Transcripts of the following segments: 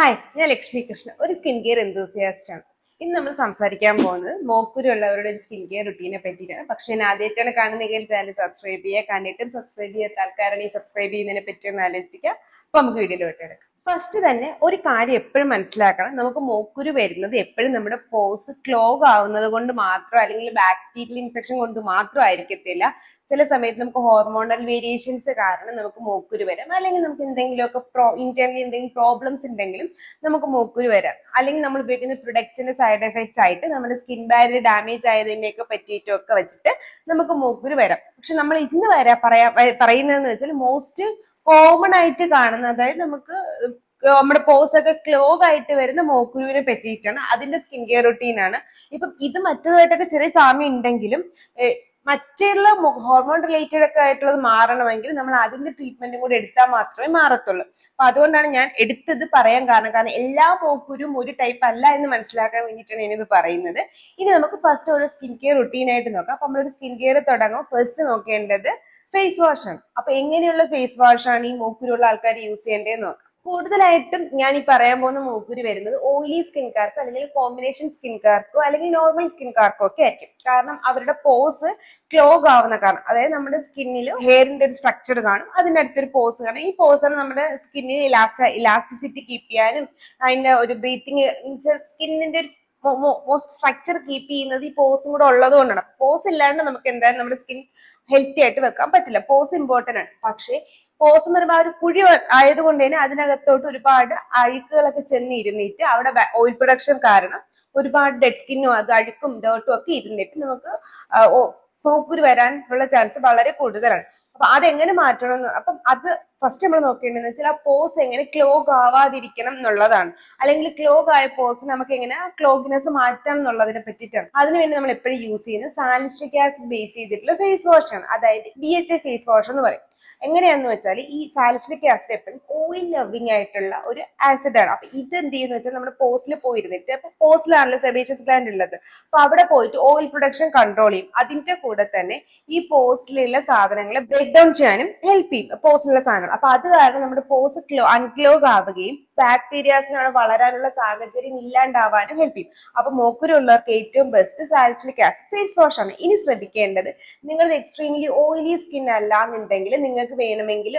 hi ഞാൻ ലക്ഷ്മി കൃഷ്ണ ഒരു skin care enthusiast ആണ് ഇന്ന് നമ്മൾ സംസാരിക്കാൻ പോകുന്നത് മോക്കുരുള്ളവരുടെ ഒരു സ്കിൻ കെയർ റുട്ടീനെ പറ്റിയിട്ടാണ് പക്ഷെ ഞാൻ ആദ്യമായിട്ടാണ് കാണുന്നെങ്കിൽ ചാനൽ സബ്സ്ക്രൈബ് ചെയ്യുക കണ്ടിട്ടും സബ്സ്ക്രൈബ് ചെയ്യാത്ത ആൾക്കാരാണ് ഈ സബ്സ്ക്രൈബ് ചെയ്യുന്നതിനെ പറ്റി ഒന്ന് ആലോചിക്കുക അപ്പൊ നമുക്ക് വീഡിയോയിലോട്ട് എടുക്കാം ഫസ്റ്റ് തന്നെ ഒരു കാര്യം എപ്പോഴും മനസ്സിലാക്കണം നമുക്ക് മോക്കുരു വരുന്നത് എപ്പോഴും നമ്മുടെ പോസ് ക്ലോഗ് ആവുന്നത് കൊണ്ട് മാത്രം അല്ലെങ്കിൽ ബാക്ടീരിയൽ ഇൻഫെക്ഷൻ കൊണ്ട് മാത്രം ആയിരിക്കത്തില്ല ചില സമയത്ത് നമുക്ക് ഹോർമോണൽ വേരിയേഷൻസ് കാരണം നമുക്ക് മോക്കുരു വരാം അല്ലെങ്കിൽ നമുക്ക് എന്തെങ്കിലുമൊക്കെ പ്രോ ഇന്റേണലി എന്തെങ്കിലും പ്രോബ്ലംസ് ഉണ്ടെങ്കിലും നമുക്ക് മോക്കുരു വരാം അല്ലെങ്കിൽ നമ്മൾ ഉപയോഗിക്കുന്ന പ്രൊഡക്ട്സിന്റെ സൈഡ് എഫക്ട്സ് ആയിട്ട് നമ്മുടെ സ്കിൻ ബാരിയർ ഡാമേജ് ആയതിനെയൊക്കെ പറ്റിയിട്ടൊക്കെ വെച്ചിട്ട് നമുക്ക് മോക്കുരു വരാം പക്ഷെ നമ്മൾ ഇന്ന് വരാ പറയാ പറയുന്നതെന്ന് വെച്ചാൽ മോസ്റ്റ് കോമൺ ആയിട്ട് കാണുന്ന അതായത് നമുക്ക് നമ്മുടെ പോസ് ഒക്കെ ക്ലോഗ് ആയിട്ട് വരുന്ന മോക്കുരുവിനെ പറ്റിയിട്ടാണ് അതിന്റെ സ്കിൻ കെയർ റുട്ടീൻ ആണ് ഇപ്പം ഇത് മറ്റേതായിട്ടൊക്കെ ചെറിയ സാമ്യം ഉണ്ടെങ്കിലും ഏഹ് മറ്റുള്ള ഹോർമോൺ റിലേറ്റഡ് ഒക്കെ ആയിട്ടുള്ളത് മാറണമെങ്കിൽ നമ്മൾ അതിന്റെ ട്രീറ്റ്മെന്റും കൂടെ എടുത്താൽ മാത്രമേ മാറത്തുള്ളൂ അപ്പൊ അതുകൊണ്ടാണ് ഞാൻ എടുത്തത് പറയാൻ കാരണം കാരണം എല്ലാ മോക്കുരും ഒരു ടൈപ്പ് അല്ല എന്ന് മനസ്സിലാക്കാൻ വേണ്ടിയിട്ടാണ് ഞാനിത് പറയുന്നത് ഇനി നമുക്ക് ഫസ്റ്റ് ഒരു സ്കിൻ കെയർ റുട്ടീൻ ആയിട്ട് നോക്കാം അപ്പൊ നമ്മളൊരു സ്കിൻ കെയർ തുടങ്ങും ഫസ്റ്റ് നോക്കേണ്ടത് ഫേസ് വാഷ് ആണ് അപ്പൊ എങ്ങനെയുള്ള ഫേസ് വാഷ് ആണ് ഈ മൂക്കുരുള്ള ആൾക്കാർ യൂസ് ചെയ്യേണ്ടതെന്ന് നോക്കാം കൂടുതലായിട്ടും ഞാൻ ഈ പറയാൻ പോകുന്ന മൂക്കുരി വരുന്നത് ഓയിലി സ്കിൻകാർക്കോ അല്ലെങ്കിൽ കോമ്പിനേഷൻ സ്കിൻകാർക്കോ അല്ലെങ്കിൽ നോർമൽ സ്കിൻകാർക്കോ ഒക്കെ ആയിരിക്കും കാരണം അവരുടെ പോസ് ക്ലോഗ് ആവുന്ന കാരണം അതായത് നമ്മുടെ സ്കിന്നിൽ ഹെയറിന്റെ ഒരു സ്ട്രക്ചർ കാണും അതിന്റെ അടുത്തൊരു പോസ് കാണും ഈ പോസാണ് നമ്മുടെ സ്കിന്നിൽ ഇലാസ്റ്റ ഇലാസ്റ്റിസിറ്റി കീപ്പ് ചെയ്യാനും അതിന്റെ ഒരു ബ്രീത്തിങ് സ്കിന്നിന്റെ ഒരു മോസ്റ്റ് സ്ട്രക്ചർ കീപ്പ് ചെയ്യുന്നത് ഈ പോസും കൂടെ ഉള്ളത് കൊണ്ടാണ് പോസ് ഇല്ലാണ്ട് നമുക്ക് എന്തായാലും നമ്മുടെ സ്കിൻ ഹെൽത്തി ആയിട്ട് വെക്കാൻ പറ്റില്ല പോസ് ഇമ്പോർട്ടന്റ് ആണ് പക്ഷേ പോസ് എന്ന് പറയുമ്പോൾ ആ ഒരു കുഴി ആയതുകൊണ്ട് തന്നെ അതിനകത്തോട്ട് ഒരുപാട് അഴുക്കുകളൊക്കെ ചെന്ന് ഇരുന്നിട്ട് അവിടെ ഓയിൽ പ്രൊഡക്ഷൻ കാരണം ഒരുപാട് ഡെഡ് സ്കിന്നും അത് അഴുക്കും ഡേർട്ടും ഒക്കെ ഇരുന്നിട്ട് നമുക്ക് മൂക്കുരു വരാനുള്ള ചാൻസ് വളരെ കൂടുതലാണ് അപ്പൊ അതെങ്ങനെ മാറ്റണം എന്ന് അപ്പം അത് ഫസ്റ്റ് നമ്മൾ നോക്കേണ്ടതെന്ന് വെച്ചാൽ ആ പോസ് എങ്ങനെ ക്ലോഗ് ആവാതിരിക്കണം എന്നുള്ളതാണ് അല്ലെങ്കിൽ ക്ലോഗ് ആയ പോസ് നമുക്ക് എങ്ങനെ ആ ക്ലോഗ്നെസ് മാറ്റാം എന്നുള്ളതിനെ പറ്റിയിട്ടാണ് അതിനുവേണ്ടി നമ്മൾ എപ്പോഴും യൂസ് ചെയ്യുന്നത് സാലിസ്ട്രിക് ആസിഡ് ബേസ് ചെയ്തിട്ടുള്ള ഫേസ് വാഷ് ആണ് അതായത് B H A face wash എന്ന് പറയും എങ്ങനെയാന്ന് വെച്ചാൽ ഈ സാലിസ്ട്രിക് ആസിഡ് എപ്പോഴും ഓയിൽ ലവിങ് ആയിട്ടുള്ള ഒരു ആസിഡ് ആണ് അപ്പൊ ഇത് എന്ത് ചെയ്യുന്ന വെച്ചാൽ നമ്മുടെ പോസ്റ്റിൽ പോയിരുന്നിട്ട് അപ്പൊ പോസ്റ്റിലാണല്ലോ സെബേഷ്യസ് ഗ്ലാൻഡ് ഉള്ളത് അപ്പൊ അവിടെ പോയിട്ട് ഓയിൽ പ്രൊഡക്ഷൻ കൺട്രോൾ ചെയ്യും അതിന്റെ കൂടെ തന്നെ ഈ പോസ്റ്റിലുള്ള സാധനങ്ങളെ ബ്രേക്ക് ഡൗൺ ചെയ്യാനും ഹെൽപ്പ് ചെയ്യും പോസ്റ്റിലുള്ള സാധനങ്ങൾ അപ്പൊ അത് കാരണം നമ്മുടെ പോസ്റ്റ് ക്ലോ അൺക്ലോഗ് ആവുകയും ബാക്ടീരിയാസിനാണ് വളരാനുള്ള സാഹചര്യം ഇല്ലാണ്ടാവാനും ഹെൽപ്പ് ചെയ്യും അപ്പൊ മോക്കുരുള്ളവർക്ക് ഏറ്റവും best salicylic acid face wash ആണ് ഇനി ശ്രദ്ധിക്കേണ്ടത് നിങ്ങളുടെ എക്സ്ട്രീംലി ഓയിലി സ്കിൻ അല്ലാന്നുണ്ടെങ്കിൽ നിങ്ങൾക്ക് വേണമെങ്കിൽ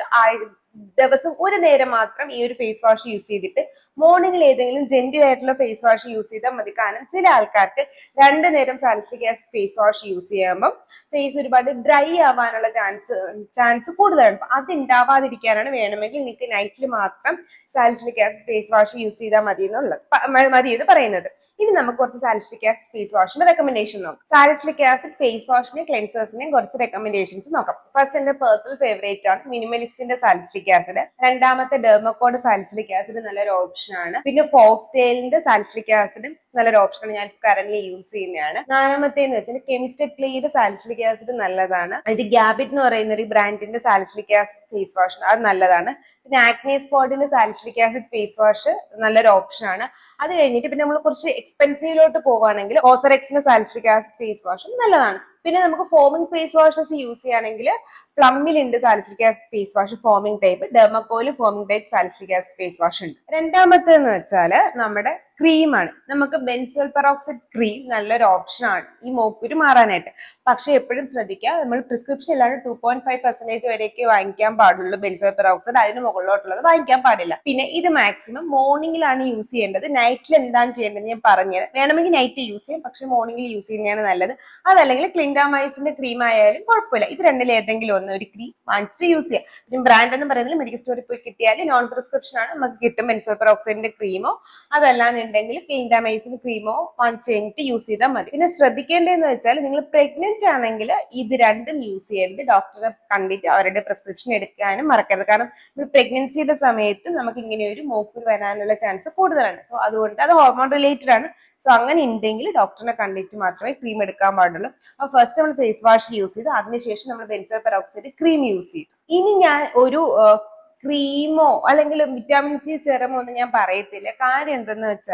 ദിവസം ഒരു നേരം മാത്രം ഈ ഒരു ഫേസ് വാഷ് യൂസ് ചെയ്തിട്ട് മോർണിംഗിൽ ഏതെങ്കിലും ജെന്റിൽ ആയിട്ടുള്ള ഫേസ് വാഷ് യൂസ് ചെയ്താൽ മതി കാരണം ചില ആൾക്കാർക്ക് രണ്ട് നേരം salicylic acid face wash use ചെയ്യുമ്പം ഫേസ് ഒരുപാട് ഡ്രൈ ആവാനുള്ള ചാൻസ് ചാൻസ് കൂടുതലാണ് അപ്പൊ അത് ഉണ്ടാവാതിരിക്കാനാണ് വേണമെങ്കിൽ നിങ്ങൾക്ക് നൈറ്റിൽ മാത്രം salicylic acid face wash use ചെയ്താൽ മതി എന്നുള്ളത് മതി എന്ന് പറയുന്നത് ഇനി നമുക്ക് കുറച്ച് സാലിസ്ട്രിക് ആസിഡ് ഫേസ് വാഷിന്റെ റെക്കമെൻഡേഷൻ നോക്കാം സാലിസ്ട്രിക് ആസിഡ് ഫേസ് വാഷിന്റെ ക്ലെൻസേഴ്സിന്റെയും കുറച്ച് റെക്കമെൻഡേഷൻസ് നോക്കാം ഫസ്റ്റ് എന്റെ പേഴ്സണൽ ഫേവറേറ്റ് ആണ് മിനിമലിസ്റ്റിന്റെ സാലിസ്ട്രിക് ആസിഡ് രണ്ടാമത്തെ ഡെർമക്കോഡ് സാലിസ്ട്രിക് ആസിഡ് നല്ലൊരു ഓപ്ഷൻ ആണ് പിന്നെ ഫോക്സ്റ്റെയിലിന്റെ സാലിസ്ട്രിക് ആസിഡ് നല്ലൊരു ഓപ്ഷൻ ആണ് ഞാൻ കറന്റ് യൂസ് ചെയ്യുന്നതാണ് നാലാമത്തേന്ന് വെച്ചാൽ കെമിസ്റ്റക് ക്ലീയുടെ സാലിസ്ട്രിക് ആസിഡ് നല്ലതാണ് ഇത് ഗ്യാബിറ്റ് എന്ന് പറയുന്ന ഒരു ബ്രാൻഡിന്റെ സാലിസ്ട്രിക് ആസിഡ് ഫേസ് വാഷ് അത് നല്ലതാണ് പിന്നെ ആക്നെ സ്പോട്ടിന്റെ സാലിസ്ട്രിക് ആസിഡ് ഫേസ് വാഷ് നല്ലൊരു ഓപ്ഷൻ ആണ് അത് കഴിഞ്ഞിട്ട് പിന്നെ നമ്മൾ കുറച്ച് എക്സ്പെൻസീവിലോട്ട് പോവുകയാണെങ്കിൽ ഓസറെക്സിന്റെ സാലിസ്ട്രിക് ആസിഡ് ഫേസ് വാഷും നല്ലതാണ് പിന്നെ നമുക്ക് ഫോമിംഗ് ഫേസ് വാഷസ് യൂസ് ചെയ്യുകയാണെങ്കിൽ പ്ലമ്മിലുണ്ട് salicylic acid face wash foaming type ഡെർമക്കോയിൽ foaming type salicylic acid face wash ഉണ്ട് രണ്ടാമത്തേന്ന് വെച്ചാൽ നമ്മുടെ ക്രീമാണ് നമുക്ക് ബെൻസോൾ പെറോക്സൈഡ് ക്രീം നല്ലൊരു ഓപ്ഷൻ ആണ് ഈ മോക്കുരു മാറാനായിട്ട് പക്ഷെ എപ്പോഴും ശ്രദ്ധിക്കുക നമ്മൾ പ്രിസ്ക്രിപ്ഷൻ ഇല്ലാണ്ട് ടു പോയിന്റ് ഫൈവ് പെർസെന്റേജ് വരെയൊക്കെ വാങ്ങിക്കാൻ പാടുള്ളൂ ബെൻസോൾ പെറോക്സൈഡ് അതിന് മുകളിലോട്ടുള്ളത് വാങ്ങിക്കാൻ പാടില്ല പിന്നെ ഇത് മാക്സിമം മോർണിംഗിലാണ് യൂസ് ചെയ്യേണ്ടത് നൈറ്റിൽ എന്താണ് ചെയ്യേണ്ടത് ഞാൻ പറഞ്ഞത് വേണമെങ്കിൽ നൈറ്റ് യൂസ് ചെയ്യാം പക്ഷെ മോർണിംഗിൽ യൂസ് ചെയ്യുന്നതാണ് നല്ലത് അതല്ലെങ്കിൽ ക്ലിൻഡാമൈസിന്റെ ക്രീം ആയാലും കുഴപ്പമില്ല ഇത് രണ്ടിൽ ഏതെങ്കിലും ഒന്ന് ഒരു ക്രീം വാങ്ങിച്ചിട്ട് യൂസ് ചെയ്യാം പിന്നെ ബ്രാൻഡ് എന്ന് പറയുന്നത് മെഡിക്കൽ സ്റ്റോറിൽ പോയി കിട്ടിയാൽ നോൺ പ്രിസ്ക്രിപ്ഷൻ ആണ് നമുക്ക് കിട്ടും ബെൻസോൾ പെറോക്സൈഡിന്റെ ക്രീമോ അതല്ലാന്നുണ്ടെങ്കിൽ ക്ലിൻഡാമൈസിന്റെ ക്രീമോ വാങ്ങിച്ച് കഴിഞ്ഞിട്ട് യൂസ് ചെയ്താൽ മതി പിന്നെ ശ്രദ്ധിക്കേണ്ടതെന്ന് വെച്ചാൽ നിങ്ങൾ പ്രഗ്നന്റ് ആണെങ്കിൽ ഇത് രണ്ടും യൂസ് ചെയ്യരുത് ഡോക്ടറെ കണ്ടിട്ട് അവരുടെ പ്രിസ്ക്രിപ്ഷൻ എടുക്കാനും മറക്കരുത് കാരണം പ്രഗ്നൻസിയുടെ സമയത്ത് നമുക്ക് ഇങ്ങനെ ഒരു മോക്കൂർ വരാനുള്ള ചാൻസ് കൂടുതലാണ് സോ അതുകൊണ്ട് അത് ഹോർമോൺ റിലേറ്റഡ് ആണ് സോ അങ്ങനെ ഉണ്ടെങ്കിൽ ഡോക്ടറിനെ കണ്ടിട്ട് മാത്രമേ ക്രീം എടുക്കാൻ പാടുള്ളൂ അപ്പൊ ഫസ്റ്റ് നമ്മൾ ഫേസ് വാഷ് യൂസ് ചെയ്ത് അതിനുശേഷം നമ്മൾ ബെൻസോ പെറോക്സൈഡ് ക്രീം യൂസ് ചെയ്തു ഇനി ഞാൻ ഒരു ക്രീമോ അല്ലെങ്കിൽ വിറ്റാമിൻ സി സെറമോ ഒന്നും ഞാൻ പറയത്തില്ല കാര്യം എന്തെന്ന് വെച്ചാൽ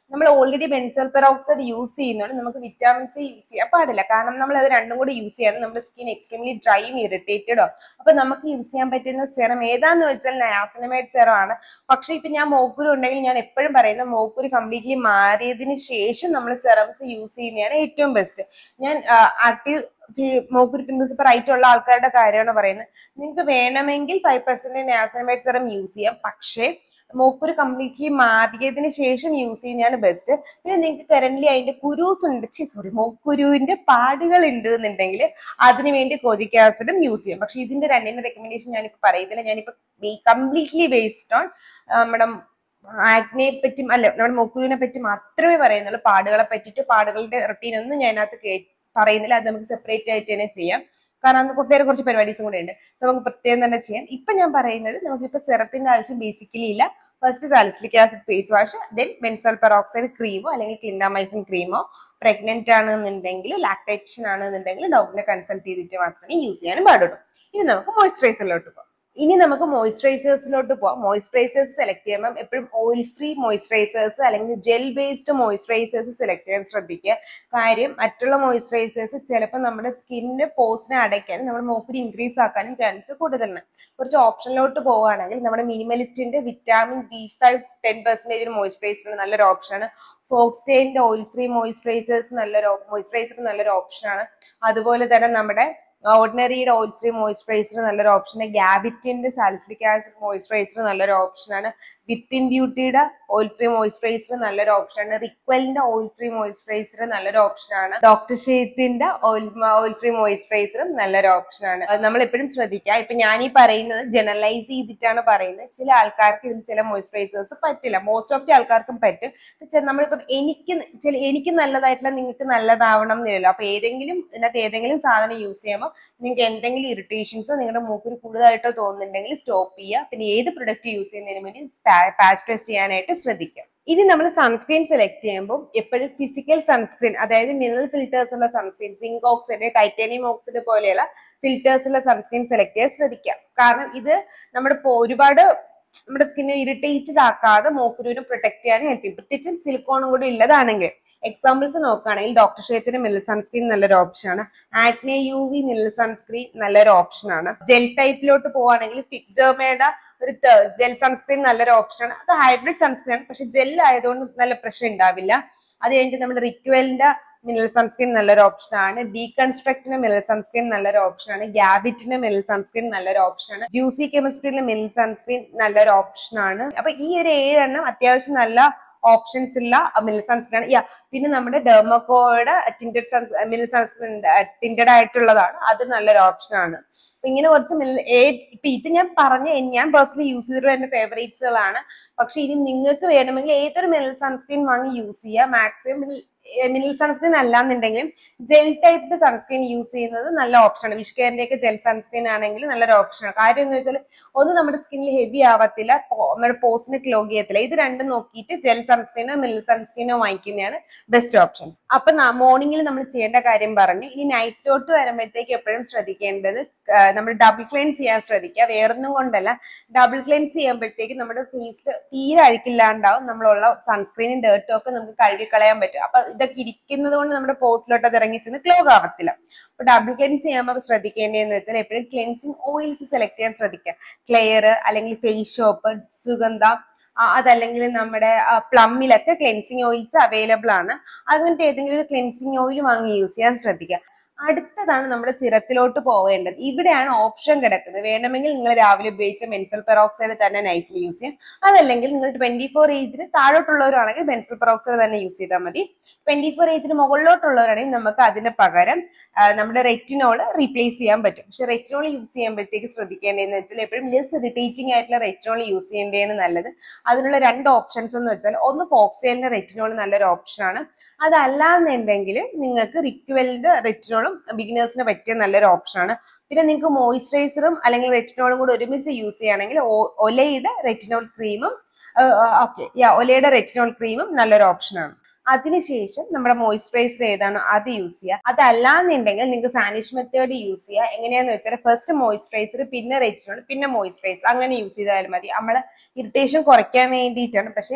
നമ്മൾ ഓൾറെഡി ബെൻസോൾ പെറോക്സൈഡ് യൂസ് ചെയ്യുന്നതുകൊണ്ട് നമുക്ക് വിറ്റാമിൻ സി യൂസ് ചെയ്യാൻ പാടില്ല കാരണം നമ്മൾ അത് രണ്ടും കൂടി യൂസ് ചെയ്യാൻ നമ്മുടെ സ്കിൻ എക്സ്ട്രീംലി ഡ്രൈയും ഇറിറ്റേറ്റഡോ അപ്പൊ നമുക്ക് യൂസ് ചെയ്യാൻ പറ്റുന്ന സെറം ഏതാന്ന് വെച്ചാൽ നയാസിനമൈഡ് സെറം ആണ് പക്ഷെ ഇപ്പൊ ഞാൻ മോക്കുരു ഉണ്ടെങ്കിൽ ഞാൻ എപ്പോഴും പറയുന്ന മോക്കുരു കംപ്ലീറ്റ്ലി മാറിയതിന് ശേഷം നമ്മൾ സെറംസ് യൂസ് ചെയ്യുന്നതാണ് ഏറ്റവും ബെസ്റ്റ് ഞാൻ ആക്റ്റീവ് മോക്കുരു പിമ്പിൾസ് ഇപ്പൊ റൈറ്റ് ഉള്ള ആൾക്കാരുടെ കാര്യമാണ് പറയുന്നത് നിങ്ങൾക്ക് വേണമെങ്കിൽ five percent niacinamide serum use ചെയ്യാം പക്ഷേ മോക്കുരു കംപ്ലീറ്റ്ലി മാറിയതിന് ശേഷം യൂസ് ചെയ്യുന്നതാണ് ബെസ്റ്റ് പിന്നെ നിങ്ങൾക്ക് കറന്റ് അതിന്റെ കുരൂസ് ഉണ്ട് സോറി മോക്കുരുവിന്റെ പാടുകൾ ഉണ്ട് എന്നുണ്ടെങ്കിൽ അതിന് വേണ്ടി കോജിക് ആസിഡും യൂസ് ചെയ്യാം പക്ഷെ ഇതിന്റെ രണ്ടിന്റെ റെക്കമെൻഡേഷൻ ഞാനിപ്പോ പറയുന്നില്ല ഞാനിപ്പോ കംപ്ലീറ്റ്ലി ബേസ്ഡ് ഓൺ നമ്മുടെ ആക്നെ പറ്റി അല്ല നമ്മുടെ മോക്കുരുവിനെ പറ്റി മാത്രമേ പറയുന്നുള്ളൂ പാടുകളെ പറ്റിയിട്ട് പാടുകളുടെ റൊട്ടീൻ ഒന്നും ഞാൻ അതിനകത്ത് കേ- പറയുന്നില്ല അത് നമുക്ക് സെപ്പറേറ്റ് ആയിട്ട് തന്നെ ചെയ്യാം കാരണം അന്ന് വേറെ കുറച്ച് പരിപാടീസും കൂടെ ഉണ്ട് So നമുക്ക് പ്രത്യേകം തന്നെ ചെയ്യാം ഇപ്പൊ ഞാൻ പറയുന്നത് നമുക്കിപ്പോ സെറത്തിന്റെ ആവശ്യം ബേസിക്കലി ഇല്ല first salicylic acid face wash then benzoyl peroxide ക്രീമോ അല്ലെങ്കിൽ ക്ലിൻഡാമൈസിൻ ക്രീമോ പ്രഗ്നന്റ് ആണെന്നുണ്ടെങ്കിൽ ലാക്ടേഷൻ ആണെന്നുണ്ടെങ്കിൽ ഡോക്ടറിനെ കൺസൾട്ട് ചെയ്തിട്ട് മാത്രമേ യൂസ് ചെയ്യാനും പാടുള്ളൂ ഇനി നമുക്ക് മോയ്സ്ചറൈസറിലോട്ട് പോകാം ഇനി നമുക്ക് മോയ്സ്ചറൈസേഴ്സിലോട്ട് പോവാം മോയ്സ്ചറൈസേഴ്സ് സെലക്ട് ചെയ്യുമ്പോൾ എപ്പോഴും ഓയിൽ ഫ്രീ മോയ്സ്ചറൈസേഴ്സ് അല്ലെങ്കിൽ ജെൽ ബേസ്ഡ് മോയ്സ്ചറൈസേഴ്സ് സെലക്ട് ചെയ്യാൻ ശ്രദ്ധിക്കുക കാര്യം മറ്റുള്ള മോയ്സ്ചറൈസേഴ്സ് ചിലപ്പോൾ നമ്മുടെ സ്കിന്നിന്റെ പോസിനെ അടയ്ക്കാനും നമ്മുടെ മൂക്കിന് ഇൻക്രീസ് ആക്കാനും ചാൻസ് കൂടുതലാണ് കുറച്ച് ഓപ്ഷനിലോട്ട് പോവുകയാണെങ്കിൽ നമ്മുടെ മിനിമലിസ്റ്റിന്റെ vitamin B five ten percentage moisturiser നല്ലൊരു ഓപ്ഷനാണ് ഫോക്സ്റ്റൈലിന്റെ ഓയിൽ ഫ്രീ മോയ്സ്ചറൈസേഴ്സ് നല്ലൊരു മോയ്സ്ചറൈസർ നല്ലൊരു ഓപ്ഷനാണ് അതുപോലെ തന്നെ നമ്മുടെ ഓർഡിനറിയുടെ ഓയിൽ ഫ്രീ മോയ്സ്ചറൈസർ നല്ലൊരു ഓപ്ഷനാണ് ഗ്യാബിറ്റിന്റെ സാലിസിലിക് ആസിഡ് മോയ്സ്ചറൈസർ നല്ലൊരു ഓപ്ഷനാണ് വിത്തിൻ ബ്യൂട്ടിയുടെ ഓയിൽ ഫ്രീ മോയ്സ്ചറൈസർ നല്ലൊരു ഓപ്ഷനാണ് റിക്വലിന്റെ ഓയിൽ ഫ്രീ മോയ്സ്ചറൈസർ നല്ലൊരു ഓപ്ഷനാണ് ഡോക്ടർ ഷെയ്ത്തിന്റെ ഓയിൽ ഓയിൽ ഫ്രീ മോയ്സ്ചറൈസറും നല്ലൊരു ഓപ്ഷനാണ് അത് നമ്മൾ എപ്പോഴും ശ്രദ്ധിക്കുക ഇപ്പൊ ഞാൻ ഈ പറയുന്നത് ജനറലൈസ് ചെയ്തിട്ടാണ് പറയുന്നത് ചില ആൾക്കാർക്ക് ഇതിൽ ചില മോയ്സ്ചറൈസേഴ്സ് പറ്റില്ല മോസ്റ്റ് ഓഫ് ദി ആൾക്കാർക്കും പറ്റും പക്ഷെ നമ്മളിപ്പം എനിക്ക് ന- ചില എനിക്ക് നല്ലതായിട്ടുള്ള നിങ്ങൾക്ക് നല്ലതാവണം എന്നില്ലല്ലോ അപ്പൊ ഏതെങ്കിലും ഇതിനകത്ത് ഏതെങ്കിലും സാധനം യൂസ് ചെയ്യുമ്പോൾ നിങ്ങൾക്ക് എന്തെങ്കിലും ഇറിറ്റേഷൻസോ നിങ്ങളുടെ മൂക്കിന് കൂടുതലായിട്ടോ തോന്നുന്നുണ്ടെങ്കിൽ സ്റ്റോപ്പ് ചെയ്യുക പിന്നെ ഏത് പ്രൊഡക്റ്റ് യൂസ് ചെയ്യുന്നതിന് വേണ്ടി പാച്ച് ടെസ്റ്റ് ചെയ്യാനായിട്ട് ശ്രദ്ധിക്കുക ഇനി നമ്മൾ സൺസ്ക്രീൻ സെലക്ട് ചെയ്യുമ്പോൾ എപ്പോഴും ഫിസിക്കൽ സൺസ്ക്രീൻ അതായത് മിനറൽ ഫിൽറ്റേഴ്സ് ഉള്ള sunscreen zinc oxide titanium oxide പോലെയുള്ള ഫിൽറ്റേഴ്സ് ഉള്ള സൺസ്ക്രീൻ സെലക്ട് ചെയ്യാൻ ശ്രദ്ധിക്കുക കാരണം ഇത് നമ്മുടെ ഇപ്പോ ഒരുപാട് നമ്മുടെ സ്കിന്നെ ഇറിറ്റേറ്റഡ് ആക്കാതെ മോക്കുരുവിനെ പ്രൊട്ടക്ട് ചെയ്യാൻ ഹെൽപ്പ് ചെയ്യും പ്രത്യേകിച്ചും സിലിക്കോണും കൂടി ഉള്ളതാണെങ്കിൽ എക്സാമ്പിൾസ് നോക്കുകയാണെങ്കിൽ ഡോക്ടർ ഷേത്തിന്റെ മിനറൽ സൺസ്ക്രീൻ നല്ലൊരു ഓപ്ഷനാണ് acne U V mineral sunscreen നല്ലൊരു ഓപ്ഷനാണ് ജെൽ ടൈപ്പിലോട്ട് പോവുകയാണെങ്കിൽ ഫിക്സ്ഡോമയുടെ ഒരു ജെൽ സൺസ്ക്രീൻ നല്ലൊരു ഓപ്ഷനാണ് അത് ഹൈബ്രിഡ് സൺസ്ക്രീൻ ആണ് പക്ഷെ ജെൽ ആയതുകൊണ്ട് നല്ല പ്രശ്നം ഉണ്ടാവില്ല അത് കഴിഞ്ഞിട്ട് നമ്മുടെ റിക്വലിന്റെ മിനറൽ സൺസ്ക്രീൻ നല്ലൊരു ഓപ്ഷനാണ് ഡീകൺസ്ട്രക്റ്റിന്റെ മിനറൽ സൺസ്ക്രീൻ നല്ലൊരു ഓപ്ഷനാണ് ഗ്യാബിറ്റിന്റെ മിനറൽ സൺസ്ക്രീൻ നല്ലൊരു ഓപ്ഷനാണ് ജ്യൂസി കെമിസ്ട്രിയിലെ മിനറൽ സൺസ്ക്രീൻ നല്ലൊരു ഓപ്ഷനാണ് അപ്പൊ ഈ ഒരു ഏഴെണ്ണം അത്യാവശ്യം നല്ല ഓപ്ഷൻസ് ഉള്ള മിനറൽ സൺസ്ക്രീൻ ആണ് യാ പിന്നെ നമ്മുടെ ഡെർമക്കോയുടെ tinted suns mineral sunscreen tinted ആയിട്ടുള്ളതാണ് അത് നല്ലൊരു ഓപ്ഷനാണ് അപ്പൊ ഇങ്ങനെ കുറച്ച് മിനറൽ ഏത് ഇപ്പൊ ഇത് ഞാൻ പറഞ്ഞ ഞാൻ പേഴ്സണലി യൂസ് ചെയ്തിട്ട് എന്റെ ഫേവറേറ്റ്സുകളാണ് പക്ഷെ ഇനി നിങ്ങൾക്ക് വേണമെങ്കിൽ ഏതൊരു മിനറൽ സൺസ്ക്രീൻ വാങ്ങി യൂസ് ചെയ്യുക മാക്സിമം മിനറൽ സൺസ്ക്രീൻ അല്ലാന്നുണ്ടെങ്കിലും ജെൽ ടൈപ്പ് സൺസ്ക്രീൻ യൂസ് ചെയ്യുന്നത് നല്ല ഓപ്ഷനാണ് വിഷ്കെയറിന്റെ ഒക്കെ ജെൽ സൺസ്ക്രീൻ ആണെങ്കിൽ നല്ലൊരു ഓപ്ഷനാണ് കാര്യം എന്ന് വെച്ചാൽ ഒന്ന് നമ്മുടെ സ്കിന്നിൽ ഹെവി ആവത്തില്ല പോ- നമ്മുടെ പോസിന് ക്ലോഗ് ചെയ്യത്തില്ല ഇത് രണ്ടും നോക്കിയിട്ട് ജെൽ സൺസ്ക്രീനോ മിനറൽ സൺസ്ക്രീനോ വാങ്ങിക്കുന്നതാണ് ബെസ്റ്റ് ഓപ്ഷൻസ് അപ്പൊ മോർണിംഗിൽ നമ്മൾ ചെയ്യേണ്ട കാര്യം പറഞ്ഞു ഇനി നൈറ്റിലോട്ട് വരുമ്പോഴത്തേക്ക് എപ്പോഴും ശ്രദ്ധിക്കേണ്ടത് നമ്മൾ ഡബിൾ ക്ലെൻസ് ചെയ്യാൻ ശ്രദ്ധിക്കുക വേറൊന്നും കൊണ്ടല്ല ഡബിൾ ക്ലെൻസ് ചെയ്യുമ്പോഴത്തേക്ക് നമ്മുടെ ഫേസിൽ തീരെ അഴുക്കില്ലാണ്ടാവും നമ്മളുള്ള സൺസ്ക്രീനും ഡേർട്ടും ഒക്കെ നമുക്ക് കഴുകി കളയാൻ പറ്റും അപ്പൊ ഇതൊക്കെ ഇരിക്കുന്നത് കൊണ്ട് നമ്മുടെ പോസിലോട്ട് അത് ഇറങ്ങി ചെന്ന് ക്ലോഗ് ആവത്തില്ല അപ്പൊ ഡബിൾ ക്ലെൻസ് ചെയ്യുമ്പോൾ ശ്രദ്ധിക്കേണ്ടതെന്ന് വെച്ചാൽ എപ്പോഴും ക്ലെൻസിങ് ഓയിൽസ് സെലക്ട് ചെയ്യാൻ ശ്രദ്ധിക്കുക ക്ലെയർ അല്ലെങ്കിൽ ഫേസ് ഷോപ്പ് സുഗന്ധ ആ, അതല്ലെങ്കിൽ നമ്മുടെ പ്ലമ്മിലൊക്കെ ക്ലെൻസിങ് ഓയിൽസ് അവൈലബിൾ ആണ് അങ്ങനത്തെ ഏതെങ്കിലും ഒരു ക്ലെൻസിങ് ഓയിൽ വാങ്ങി യൂസ് ചെയ്യാൻ ശ്രദ്ധിക്കുക അടുത്തതാണ് നമ്മുടെ സിറത്തിലോട്ട് പോവേണ്ടത് ഇവിടെയാണ് ഓപ്ഷൻ കിടക്കുന്നത് വേണമെങ്കിൽ നിങ്ങൾ രാവിലെ ഉപയോഗിച്ച ബെൻസൽ പെറോക്സൈഡ് തന്നെ നൈറ്റിൽ യൂസ് ചെയ്യാം അതല്ലെങ്കിൽ നിങ്ങൾ ട്വന്റി ഫോർ ഏജിന് താഴോട്ടുള്ളവരാണെങ്കിൽ ബെൻസൽ പെറോക്സൈഡ് തന്നെ യൂസ് ചെയ്താൽ മതി ട്വന്റി ഫോർ ഏജിന് മുകളിലോട്ടുള്ളവരാണെങ്കിൽ നമുക്ക് അതിന് പകരം ആ, നമ്മുടെ റെറ്റിനോൾ റീപ്ലേസ് ചെയ്യാൻ പറ്റും പക്ഷെ റെറ്റിനോൾ യൂസ് ചെയ്യുമ്പോഴത്തേക്ക് ശ്രദ്ധിക്കേണ്ടതെന്ന് വെച്ചാൽ എപ്പോഴും ലെസ് ഇറിറ്റേറ്റിംഗ് ആയിട്ടുള്ള റെറ്റിനോൾ യൂസ് ചെയ്യേണ്ടതാണ് നല്ലത് അതിനുള്ള രണ്ട് ഓപ്ഷൻസ് എന്ന് വെച്ചാൽ ഒന്ന് ഫോക്സ്റ്റൈലിന്റെ റെറ്റിനോൾ നല്ലൊരു ഓപ്ഷനാണ് അതല്ലാന്നുണ്ടെങ്കിൽ നിങ്ങൾക്ക് റിക്വലിന്റെ റെറ്റിനോളും ബിഗിനേഴ്സിന് പറ്റിയ നല്ലൊരു ഓപ്ഷനാണ് പിന്നെ നിങ്ങൾക്ക് മോയിസ്ചറൈസറും അല്ലെങ്കിൽ റെറ്റിനോളും കൂടെ ഒരുമിച്ച് യൂസ് ചെയ്യുകയാണെങ്കിൽ ഒ- ഒലയുടെ റെറ്റിനോൾ ക്രീമും ഓക്കെ യാ ഒലയുടെ റെറ്റിനോൾ ക്രീമും നല്ലൊരു ഓപ്ഷനാണ് അതിനുശേഷം നമ്മുടെ മോയിസ്ചറൈസർ ഏതാണോ അത് യൂസ് ചെയ്യുക അതല്ലാന്നുണ്ടെങ്കിൽ നിങ്ങൾക്ക് സാനിഷ് മെത്തേഡ് യൂസ് ചെയ്യുക എങ്ങനെയാന്ന് വെച്ചാൽ ഫസ്റ്റ് മോയിസ്ചറൈസർ പിന്നെ റെറ്റിനോൾ പിന്നെ മോയിസ്ചറൈസർ അങ്ങനെ യൂസ് ചെയ്താലും മതി നമ്മളെ ഇറിറ്റേഷൻ കുറയ്ക്കാൻ വേണ്ടിയിട്ടാണ് പക്ഷേ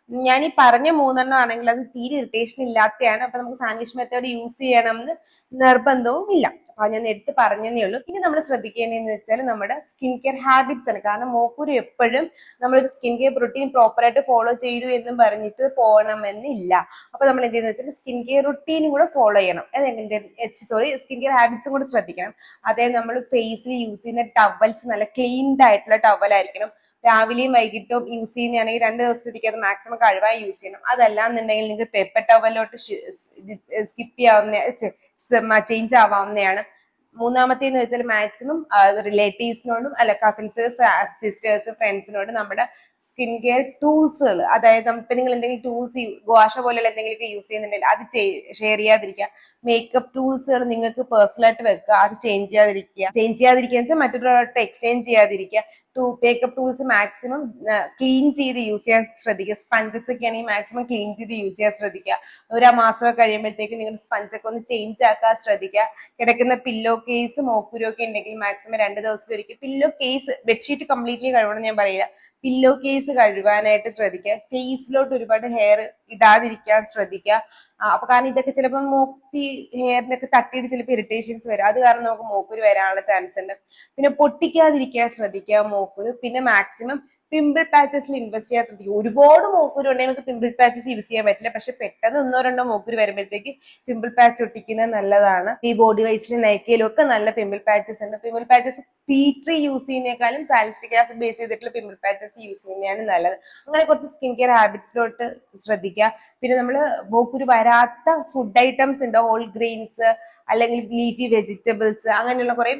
ഞാൻ ഈ പറഞ്ഞ മൂന്നെണ്ണം ആണെങ്കിൽ അത് തീരെ ഇറിറ്റേഷൻ ഇല്ലാത്തതാണ് അപ്പൊ നമുക്ക് സാൻഡ്വിച്ച് മെത്തേഡ് യൂസ് ചെയ്യണം എന്ന് നിർബന്ധവും ഇല്ല അപ്പൊ ഞാൻ എടുത്ത് പറഞ്ഞതേ ഉള്ളൂ ഇനി നമ്മൾ ശ്രദ്ധിക്കേണ്ടതെന്ന് വെച്ചാൽ നമ്മുടെ സ്കിൻ കെയർ ഹാബിറ്റ്സ് ആണ് കാരണം മോക്കൂര് എപ്പോഴും നമ്മളൊരു സ്കിൻ കെയർ റൊട്ടീൻ പ്രോപ്പറായിട്ട് ഫോളോ ചെയ്തു എന്നും പറഞ്ഞിട്ട് പോകണമെന്നില്ല അപ്പൊ നമ്മൾ എന്ത് ചെയ്യുന്ന വെച്ചാൽ സ്കിൻ കെയർ റുട്ടീനും കൂടെ ഫോളോ ചെയ്യണം സോറി സ്കിൻ കെയർ ഹാബിറ്റ്സും കൂടെ ശ്രദ്ധിക്കണം അതായത് നമ്മൾ ഫേസിൽ യൂസ് ചെയ്യുന്ന ടവൽസ് നല്ല ക്ലീൻഡ് ആയിട്ടുള്ള ടവൽ ആയിരിക്കണം രാവിലെയും വൈകിട്ടും യൂസ് ചെയ്യുന്നതാണെങ്കിൽ രണ്ട് ദിവസത്തേക്ക് അത് മാക്സിമം കഴിവായി യൂസ് ചെയ്യണം അതല്ലാന്നുണ്ടെങ്കിൽ നിങ്ങൾക്ക് പെപ്പർ ടവലിലോട്ട് സ്കിപ്പ് ചെയ്യാവുന്ന ചേഞ്ച് ആവാവുന്നതാണ് മൂന്നാമത്തേന്ന് വെച്ചാൽ മാക്സിമം റിലേറ്റീവ്സിനോടും അല്ല കസിൻസ് സിസ്റ്റേഴ്സ് ഫ്രണ്ട്സിനോടും നമ്മുടെ സ്കിൻ കെയർ ടൂൾസുകൾ അതായത് ഇപ്പൊ നിങ്ങൾ എന്തെങ്കിലും ടൂൾസ് ഗോഷ പോലെയുള്ള എന്തെങ്കിലും യൂസ് ചെയ്യുന്നുണ്ടെങ്കിൽ അത് ഷെയർ ചെയ്യാതിരിക്കുക മേക്കപ്പ് ടൂൾസുകൾ നിങ്ങൾക്ക് പേഴ്സണൽ ആയിട്ട് വെക്കുക അത് ചേഞ്ച് ചെയ്യാതിരിക്കുക ചേഞ്ച് ചെയ്യാതിരിക്കുക മറ്റൊരാളോട്ട് എക്സ്ചേഞ്ച് ചെയ്യാതിരിക്കുക two makeup tools maximum clean ചെയ്ത് യൂസ് ചെയ്യാൻ ശ്രദ്ധിക്കുക സ്പഞ്ചസ് ഒക്കെ ആണെങ്കിൽ മാക്സിമം ക്ലീൻ ചെയ്ത് യൂസ് ചെയ്യാൻ ശ്രദ്ധിക്കുക ഒരു മാസം കഴിയുമ്പോഴത്തേക്ക് നിങ്ങൾ സ്പഞ്ചൊക്കെ ഒന്ന് ചേഞ്ച് ആക്കാൻ ശ്രദ്ധിക്കുക കിടക്കുന്ന പില്ലോ കേസ് മോക്കുരൊക്കെ ഉണ്ടെങ്കിൽ മാക്സിമം രണ്ട് ദിവസം ഒരിക്കൽ പില്ലോ കേസ് ബെഡ്ഷീറ്റ് കംപ്ലീറ്റ്ലി കഴുകണം ഞാൻ പറയില്ല പില്ലോ കേസ് കഴുകാനായിട്ട് ശ്രദ്ധിക്കുക ഫേസിലോട്ട് ഒരുപാട് ഹെയർ ഇടാതിരിക്കാൻ ശ്രദ്ധിക്കുക അപ്പൊ കാരണം ഇതൊക്കെ ചിലപ്പോൾ മോക്കി ഹെയറിനൊക്കെ തട്ടിയിട്ട് ചിലപ്പോൾ ഇറിറ്റേഷൻസ് വരും അത് കാരണം നമുക്ക് മോക്കൂര് വരാനുള്ള ചാൻസ് ഉണ്ട് പിന്നെ പൊട്ടിക്കാതിരിക്കാൻ ശ്രദ്ധിക്കുക മോക്കൂര് പിന്നെ മാക്സിമം പിമ്പിൾ പാച്ചസിൽ ഇൻവെസ്റ്റ് ചെയ്യാൻ ശ്രദ്ധിക്കുക ഒരുപാട് മോക്കൂര് ഉണ്ടെങ്കിൽ നമുക്ക് പിമ്പിൾ പാച്ചസ് യൂസ് ചെയ്യാൻ പറ്റില്ല പക്ഷെ പെട്ടെന്ന് ഒന്നോ രണ്ടോ മോക്കൂര് വരുമ്പോഴത്തേക്ക് പിമ്പിൾ പാച്ച് ഒട്ടിക്കുന്നത് നല്ലതാണ് ഈ ബോഡി വൈസിലും നൈക്കയിലും ഒക്കെ നല്ല പിമ്പിൾ പാച്ചസ് ഉണ്ട് pimple patches tea tree use ചെയ്യുന്നേക്കാളും സാലിസ്റ്റിക് ആസിഡ് ബേസ് ചെയ്തിട്ടുള്ള പിമ്പിൾ പാച്ചസ് യൂസ് ചെയ്യുന്നതാണ് നല്ലത് അങ്ങനെ കുറച്ച് സ്കിൻ കെയർ ഹാബിറ്റ്സിലോട്ട് ശ്രദ്ധിക്കുക പിന്നെ നമ്മൾ മോക്കൂര് വരാത്ത ഫുഡ് ഐറ്റംസ് ഉണ്ട് ഹോൾ ഗ്രെയിൻസ് അല്ലെങ്കിൽ ലീഫി വെജിറ്റബിൾസ് അങ്ങനെയുള്ള കുറെ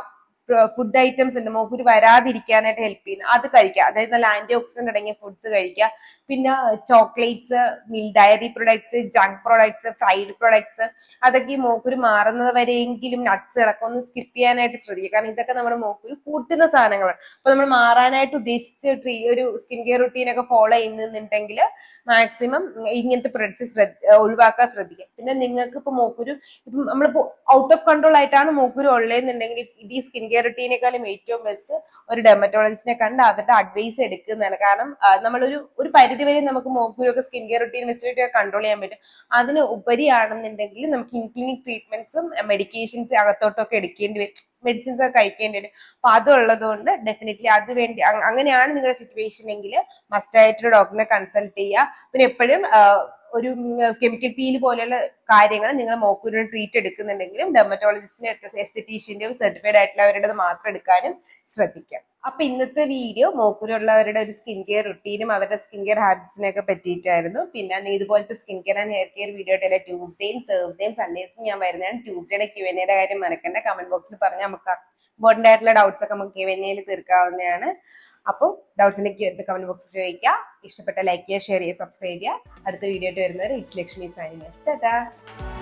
ഫുഡ് ഐറ്റംസ് ഉണ്ട് മോക്കൂര് വരാതിരിക്കാനായിട്ട് ഹെൽപ്പ് ചെയ്യുന്നത് അത് കഴിക്കുക അതായത് നല്ല ആന്റി ഓക്സിഡന്റ് അടങ്ങിയ ഫുഡ്സ് കഴിക്കുക പിന്നെ chocolates milk dairy products junk products fried products അതൊക്കെ ഈ മോക്കൂര് മാറുന്നത് വരെയെങ്കിലും നട്ട്സുകളൊക്കെ ഒന്ന് സ്കിപ്പ് ചെയ്യാനായിട്ട് ശ്രദ്ധിക്കുക കാരണം ഇതൊക്കെ നമ്മുടെ മോക്കൂര് കൂട്ടുന്ന സാധനങ്ങളാണ് അപ്പൊ നമ്മൾ മാറാനായിട്ട് ഉദ്ദേശിച്ച് ട്രീ ഒരു സ്കിൻ കെയർ റുട്ടീൻ ഒക്കെ ഫോളോ ചെയ്യുന്നുണ്ടെങ്കിൽ മാക്സിമം ഇങ്ങനത്തെ പ്രൊഡക്ട്സ് ഒഴിവാക്കാൻ ശ്രദ്ധിക്കുക പിന്നെ നിങ്ങൾക്ക് ഇപ്പൊ മോക്കൂര് ഇപ്പം നമ്മളിപ്പോ ഔട്ട് ഓഫ് കൺട്രോൾ ആയിട്ടാണ് മോക്കൂര് ഉള്ളതെന്നുണ്ടെങ്കിൽ ഇത് ഈ സ്കിൻ കെയർ റുട്ടീനേക്കാളും ഏറ്റവും ബെസ്റ്റ് ഒരു ഡെർമറ്റോളജിസ്റ്റിനെ കണ്ട് അവരുടെ അഡ്വൈസ് എടുക്കുന്നതാണ് കാരണം നമ്മളൊരു ഒരു പരിധി വരെ നമുക്ക് മോക്കൂരൊക്കെ സ്കിൻ കെയർ റുട്ടീൻ വെച്ചിട്ട് കൺട്രോൾ ചെയ്യാൻ പറ്റും അതിന് ഉപരിയാണെന്നുണ്ടെങ്കിൽ നമുക്ക് ഇൻക്ലിനിക് ട്രീറ്റ്മെന്റ്സും മെഡിക്കേഷൻസ് അകത്തോട്ടൊക്കെ എടുക്കേണ്ടി വരും മെഡിസിൻസ് ഒക്കെ കഴിക്കേണ്ടി വരും അപ്പൊ അതുള്ളത് കൊണ്ട് ഡെഫിനറ്റ്ലി അത് വേണ്ടി അങ്ങനെയാണ് നിങ്ങളുടെ സിറ്റുവേഷൻ എങ്കിൽ മസ്റ്റ് ആയിട്ട് ഡോക്ടറിനെ കൺസൾട്ട് ചെയ്യുക പിന്നെ എപ്പോഴും ഒരു കെമിക്കൽ പീൽ പോലെയുള്ള കാര്യങ്ങൾ നിങ്ങൾ മോക്കൂരിന് ട്രീറ്റ് എടുക്കുന്നുണ്ടെങ്കിലും ഡെർമറ്റോളജിസ്റ്റിന്റെ എസ്തറ്റീഷ്യന്റെയും സർട്ടിഫൈഡ് ആയിട്ടുള്ളവരുടെ മാത്രം എടുക്കാനും ശ്രദ്ധിക്കാം അപ്പൊ ഇന്നത്തെ വീഡിയോ മോക്കൂരുള്ളവരുടെ ഒരു സ്കിൻ കെയർ റുട്ടീനും അവരുടെ സ്കിൻ കെയർ ഹാബിറ്റ്സിനെ ഒക്കെ പറ്റിയിട്ടായിരുന്നു പിന്നെ ഇതുപോലത്തെ skin care and hair care video ആയിട്ട് ട്യൂസ്ഡേയും തേഴ്സ്ഡേയും സൺഡേസും ഞാൻ വരുന്നതാണ് ട്യൂസ്ഡേയുടെ ക്യു എൻ എയുടെ കാര്യം മറക്കണ്ട കമന്റ് ബോക്സിൽ പറഞ്ഞാൽ നമുക്ക് ഇമ്പോർട്ടന്റ് ആയിട്ടുള്ള ഡൗട്ട്സ് ഒക്കെ നമുക്ക് ക്യു എൻ എയിൽ തീർക്കാവുന്നതാണ് അപ്പോൾ ഡൗട്ട്സിന്റെ കമന്റ് ബോക്സിൽ ചോദിക്കുക ഇഷ്ടപ്പെട്ട ലൈക്ക് ചെയ്യുക ഷെയർ ചെയ്യുക സബ്സ്ക്രൈബ് ചെയ്യുക അടുത്ത വീഡിയോ ആയിട്ട് വരുന്നവർ ഇറ്റ്സ് ലക്ഷ്മി സൈനിങ് ടാറ്റാ